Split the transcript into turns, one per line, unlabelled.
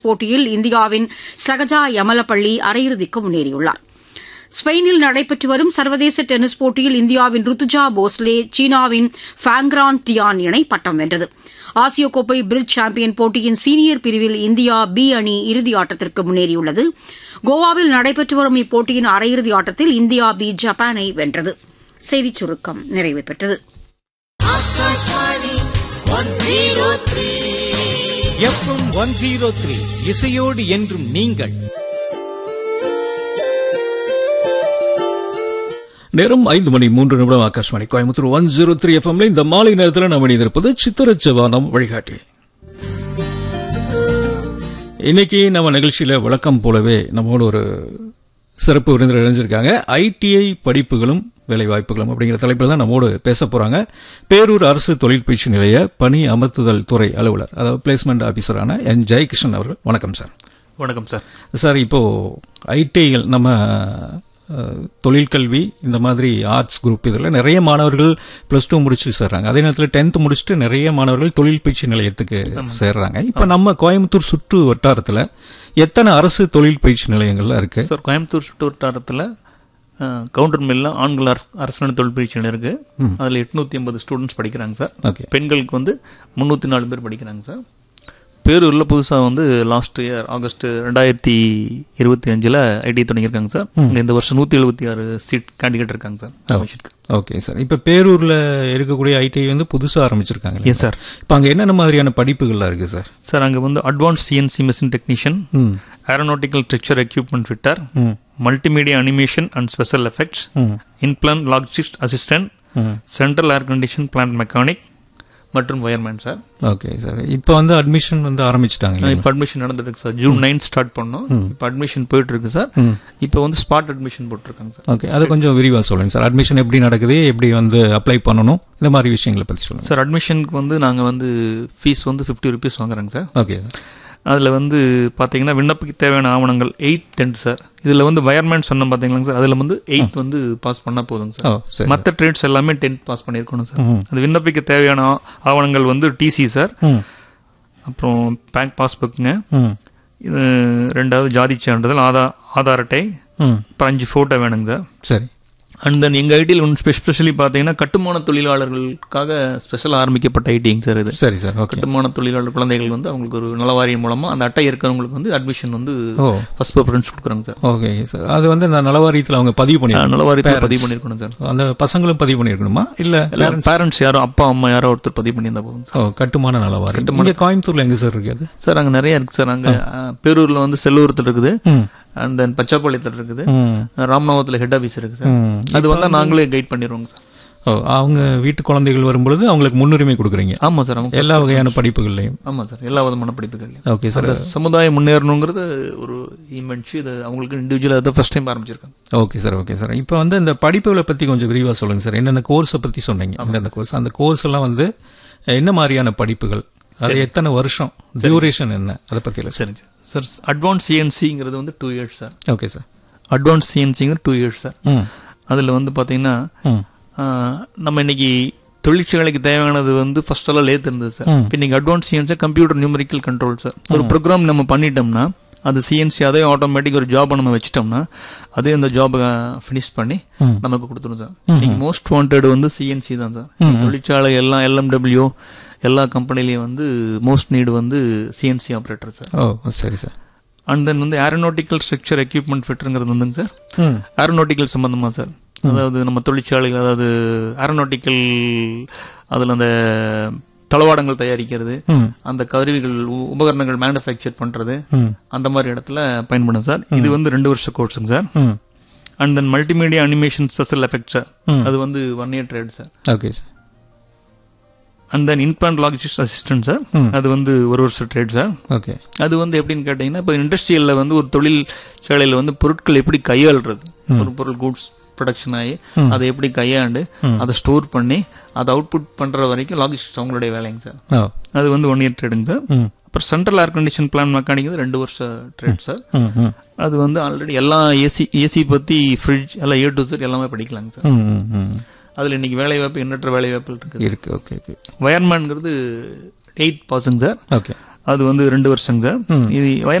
போட்டியில் இந்தியாவின் சகஜா யமலப்பள்ளி அரையிறுதிக்கு முன்னேறியுள்ளார் ஸ்பெயினில் நடைபெற்று வரும் சர்வதேச டென்னிஸ் போட்டியில் இந்தியாவின் ருத்துஜா போஸ்லே சீனாவின் ஃபேங்ரான் டியான் இணை பட்டம் வென்றது ஆசிய கோப்பை பிரிட்ஜ் சாம்பியன் போட்டியின் சீனியர் பிரிவில் இந்தியா பி அணி இறுதி ஆட்டத்திற்கு முன்னேறியுள்ளது கோவாவில் நடைபெற்று வரும் இப்போட்டியின் அரையிறுதி ஆட்டத்தில் இந்தியா பி ஜப்பானை வென்றது செய்திச் சுருக்கம் நிறைவு பெற்றது
எஃப்எம் ஒன் ஜீரோ த்ரீ இசையோடு என்றும் நீங்கள்
நேரம் ஐந்து மணி மூன்று நிமிடம் Akashvani Coimbatore one zero three எஃப்எம்ல இந்த மாலை நேரத்தில் நம்ம இணைந்திருப்பது சித்திரச்சவானம் வழிகாட்டி இன்னைக்கு நம்ம நிகழ்ச்சியில வழக்கம் போலவே நம்மோட ஒரு சிறப்பு விருந்தினர் இணைஞ்சிருக்காங்க ஐடிஐ படிப்புகளும் வேலை வாய்ப்புகளும் அப்படிங்கிற தலைப்பில் தான் நம்மோடு பேச போறாங்க பேரூர் அரசு தொழிற்பயிற்சி நிலைய பணி அமர்த்துதல் துறை அலுவலர் அதாவது பிளேஸ்மெண்ட் ஆபீசரான என் ஜெயகிருஷ்ணன் அவர்கள் வணக்கம் சார்
வணக்கம் சார்
சார் இப்போ ஐடிஐகள் நம்ம அஹ், தொழிற்கல்வி இந்த மாதிரி ஆர்ட்ஸ் குரூப் இதில் நிறைய மாணவர்கள் ப்ளஸ் டூ முடிச்சு சேர்றாங்க அதே நேரத்தில் டென்த் முடிச்சுட்டு நிறைய மாணவர்கள் தொழில் பயிற்சி நிலையத்துக்கு சேர்றாங்க இப்போ நம்ம கோயம்புத்தூர் சுற்று வட்டாரத்தில் எத்தனை அரசு தொழில் பயிற்சி நிலையங்கள்லாம் இருக்கு
சார் கோயம்புத்தூர் சுற்று வட்டாரத்தில் கவுண்டர் மில்ல ஆண்கள் அரசு அரசு தொழிற்பயிற்சி இருக்கு அதில் எட்நூத்தி ஐம்பது ஸ்டூடெண்ட்ஸ் படிக்கிறாங்க சார்
ஓகே
பெண்களுக்கு வந்து முந்நூற்றி நாலு பேர் படிக்கிறாங்க சார் பேரூரில் புதுசாக வந்து லாஸ்ட் இயர் ஆகஸ்ட் ரெண்டாயிரத்தி இருபத்தி அஞ்சில் ஐடி தொடங்கியிருக்காங்க சார் இங்கே இந்த வருஷம் நூற்றி எழுபத்தி ஆறு சீட் கேண்டிடேட் இருக்காங்க சார் admissionக்கு.
ஓகே சார் இப்போ பேரூரில் இருக்கக்கூடிய ஐடிஐ வந்து புதுசாக ஆரம்பிச்சிருக்காங்க
எஸ் சார்
இப்போ அங்கே என்னென்ன மாதிரியான படிப்புகள்லாம் இருக்கு சார்
சார் அங்கே வந்து அட்வான்ஸ் சிஎன்சி மிஷின் டெக்னீஷியன்
ம்
ஏரோநாட்டிக்கல் ஸ்ட்ரக்சர் எக்யூப்மெண்ட் ஃபிட்டர்
ம்
multimedia animation and special effects
ம்
இன்பிளான் லாஜிஸ்ட் அசிஸ்டன்ட்
ம்
central air condition plant mechanic மற்றும் வயர்மேன் சார்
ஓகே சார் இப்போ வந்து அட்மிஷன் வந்து ஆரம்பிச்சிட்டாங்க
இப்போ அட்மிஷன் நடந்துட்டு இருக்கு சார் ஜூன் நைன் ஸ்டார்ட் பண்ணோம் இப்போ அட்மிஷன் போயிட்டு இருக்கு சார்
ம்
இப்போ வந்து ஸ்பாட் அட்மிஷன் போட்டிருக்காங்க சார்
ஓகே அது கொஞ்சம் விரிவாக சொல்லுங்க சார் அட்மிஷன் எப்படி நடக்குது எப்படி வந்து அப்ளை பண்ணணும் இந்த மாதிரி விஷயங்களை பற்றி சொல்லுங்க
சார் அட்மிஷனுக்கு வந்து நாங்கள் வந்து ஃபீஸ் வந்து ஃபிஃப்டி ருபீஸ் வாங்குறோங்க சார்
ஓகே
அதில் வந்து பார்த்தீங்கன்னா விண்ணப்பிக்க தேவையான ஆவணங்கள் எயித் டென்த் சார் இதில் வந்து வயர்மேன் சொன்னோம் பார்த்தீங்களாங்க சார் அதில் வந்து எயித் வந்து பாஸ் பண்ணால் போதுங்க சார்
ஓ சரி
மற்ற ட்ரேட்ஸ் எல்லாமே டென்த் பாஸ் பண்ணியிருக்கணும் சார்
ம்.
அது விண்ணப்பிக்க தேவையான ஆ- ஆவணங்கள் வந்து டிசி சார்
ம்
அப்புறம் பேங்க் பாஸ்புக்குங்க
ம்
இது ரெண்டாவது ஜாதி சான்றிதழ் ஆதார் ஆதார் அட்டை
ம்
அப்புறம் அஞ்சு ஃபோட்டோ வேணுங்க சார்
சரி
அண்ட் தென் எங்கள் ஐடியில் ஒன்று ஸ்பெஷலி பார்த்தீங்கன்னா கட்டுமான தொழிலாளர்களுக்காக ஸ்பெஷல் ஆரம்பிக்கப்பட்ட ஐடிங்க சார் இது
சரி சார் ஓகே
கட்டுமான தொழிலாளர் குழந்தைகள் வந்து அவங்களுக்கு ஒரு நலவாரியம் மூலமா அந்த அட்டை இருக்கிறவங்களுக்கு வந்து அட்மிஷன் வந்து
ஓ
ஃபர்ஸ்ட் ப்ரிஃபரன்ஸ் கொடுக்குறாங்க சார்
ஓகே சார் அது வந்து இந்த நலவாரியத்தில் அவங்க பதிவு பண்ணிருக்கணும்
நலவாரியத்தில் பதிவு பண்ணியிருக்கணும் சார்
அந்த பசங்களும் பதிவு பண்ணிருக்கணுமா இல்ல
பேரண்ட்ஸ் யாரோ அப்பா அம்மா யாரோ ஒருத்தர் பதிவு பண்ணியிருந்தா போதும் சார்
ஓ கட்டுமான நலவாரியம் இங்க கோயம்புத்தூர்ல எங்க சார் இருக்கு அது
சார் அங்கே நிறைய இருக்கு சார் அங்கே பேரூரில் வந்து செல்லூரத்தில் இருக்குது
ம்
அண்ட் தென் பச்சாப்பாளையத்தில் இருக்குது
ம்
ராமநாதத்தில் ஹெட் ஆஃபீஸ் இருக்கு சார்
ம்.
அது வந்தால் நாங்களே கைட் பண்ணிடுவோங்க சார்
ஓ அவங்க வீட்டு குழந்தைகள் வரும்பொழுது அவங்களுக்கு முன்னுரிமை கொடுக்குறீங்க
ஆமாம் சார் அவங்க
எல்லா வகையான படிப்புகள்லையும்
ஆமாம் சார் எல்லா விதமான படிப்புகள்
ஓகே சார்
அந்த சமுதாயம் முன்னேறணுங்கிறது ஒரு இமென்ச்சு இது அவங்களுக்கு இண்டிவிஜுவலாக அதை ஃபர்ஸ்ட் டைம் ஆரம்பிச்சிருக்காங்க
ஓகே சார் ஓகே சார் இப்போ வந்து இந்த படிப்புகளை பத்தி கொஞ்சம் விரிவா சொல்லுங்க சார் என்னென்ன கோர்ஸை பத்தி சொன்னீங்க அந்த கோர்ஸ் அந்த கோர்ஸ் எல்லாம் வந்து என்ன மாதிரியான படிப்புகள் அது எத்தனை வருஷம் டியூரேஷன் என்ன அதை பத்தி இல்லை
சரிங்க சார் அட்வான்ஸ் சிஎன்சிங்கிறது வந்து two years sir
okay sir
advance சிஎன்சிங்கிறது டூ இயர்ஸ் சார்
ம்
அதில் வந்து பார்த்தீங்கன்னா
ம்
ஆஹ், நம்ம இன்னைக்கு தொழிற்சாலைக்கு தேவையானது வந்து ஃபர்ஸ்ட் எல்லாம் லேத் இருந்தது சார்
ம்.
இப்போ இன்னைக்கு advance CNC computer numerical control sir ஒரு ப்ரோக்ராம் நம்ம பண்ணிட்டோம்னா அது சிஎன்சி அதே ஆட்டோமேட்டிக் ஒரு ஜாபை நம்ம வச்சிட்டோம்னா அதே அந்த ஜாபை ஃபினிஷ் பண்ணி
ம்.
நமக்கு கொடுத்துரும் சார் இன்னைக்கு மோஸ்ட் வாண்டட் வந்து சிஎன்சி தான் சார் தொழிற்சாலை எல்லாம் எல்எம்டபிள்யூ எல்லா கம்பெனிலையும் வந்து மோஸ்ட் நீடு வந்து சிஎன்சி ஆப்ரேட்டர் சார்
ஓ சரி சார்
அண்ட் தென் வந்து ஏரோநாட்டிக்கல் ஸ்ட்ரக்சர் எக்யூப்மெண்ட் ஃபிட்டருங்கிறது வந்துங்க சார்
ம்
ஏரோநாட்டிக்கல் சம்பந்தமா சார் அதாவது நம்ம தொழிற்சாலைகள் அதாவது ஏரோநாட்டிக்கல் அதில் அந்த தளவாடங்கள் தயாரிக்கிறது
ம்
அந்த கருவிகள் உ- உபகரணங்கள் மேனுஃபேக்சர் பண்றது
ம்
அந்த மாதிரி இடத்துல பயன்படும் சார் இது வந்து ரெண்டு வருஷ கோர்ஸுங்க சார்
ம்
and then multimedia animation special effect sir
ம்.
அது வந்து one year trade sir
okay sir
and then inplant logistics assistant sir
ம்.
அது வந்து ஒரு வருஷம் ட்ரேட் சார்
ஓகே
அது வந்து எப்படின்னு கேட்டிங்கன்னா இப்போ இண்டஸ்ட்ரியலில் வந்து ஒரு தொழில் சாலையில் வந்து பொருட்கள் எப்படி கையாளுறது ஒரு பொருள் குட்ஸ் ப்ரொடக்ஷன் ஆகி அதை எப்படி கையாண்டு அதை ஸ்டோர் பண்ணி அதை அவுட்புட் பண்ணுற வரைக்கும் லாஜிஸ்டிக்ஸ் அவங்களுடைய வேலைங்க சார்
ஓ
அது வந்து ஒன் இயர் ட்ரேடுங்க சார்
ம்
அப்புறம் central air condition plan mechanic வந்து ரெண்டு வருஷம் ட்ரேட் சார்
ம் ம்
அது வந்து ஆல்ரெடி எல்லா ஏசி ஏசி பற்றி ஃப்ரிட்ஜ் எல்லாம் ஏ டு சார் எல்லாமே படிக்கலாங்க சார்
ம் ம் ம்
அதில் இன்னைக்கு வேலை வாய்ப்பு எண்ணற்ற வேலை வாய்ப்புகள் இருக்குது
இருக்கு ஓகே ஓகே
வயர்மேன்ங்கிறது எயித் பாஸுங்க சார்
ஓகே
அது வந்து ரெண்டு வருஷங்க சார் இது